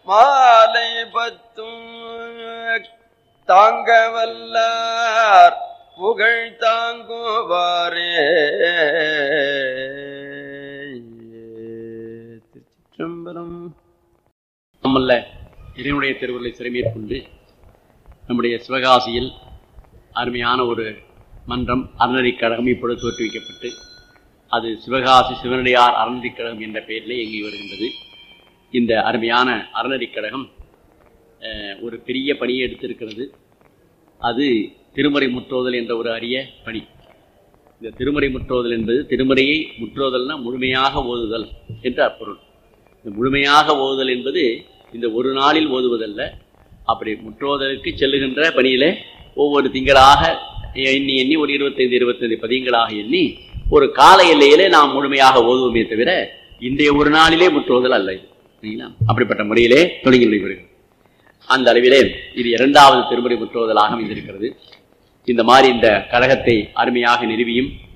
மாலை பத்தும் தாங்க வல்லார் புகழ் தாங்குவாரே திருச்சிற்றம்பலம் நம்மல்ல இறைவனுடைய திருவுருளை சிறைமேற்கொண்டு நம்முடைய சிவகாசியில் அருமையான ஒரு மன்றம் அறநெறிக் கழகம் இப்பொழுது தோற்றுவிக்கப்பட்டு அது சிவகாசி சிவனடியார் அறநெறிக் கழகம் என்ற பெயரிலே இயங்கி வருகின்றது இந்த அருமையான அறநெறிக் கழகம் அஹ், ஒரு பெரிய பணியை எடுத்திருக்கிறது அது திருமறை முற்றோதல் என்ற ஒரு அரிய பணி இந்த திருமறை முற்றோதல் என்பது திருமறையை முற்றோதல்னா முழுமையாக ஓதுதல் என்ற பொருள் இந்த முழுமையாக ஓதுதல் என்பது இந்த ஒரு நாளில் ஓதுவதல்ல அப்படி முற்றோதலுக்கு செல்லுகின்ற பணியிலே ஒவ்வொரு திங்களாக எண்ணி எண்ணி ஒரு இருபத்தைந்து இருபத்தைந்து பதியங்களாக எண்ணி ஒரு கால எல்லையிலே நாம் முழுமையாக ஓதுவோமே தவிர இன்றைய ஒரு நாளிலே முற்றோதல் அல்ல இது சரிங்களா அப்படிப்பட்ட முறையிலே தொடங்கி நடைபெறுகிறது அந்த அளவிலே இது இரண்டாவது திருமுறை முற்றோதலாக அமைந்திருக்கிறது இந்த மாதிரி இந்த கழகத்தை அருமையாக நிறுவியும்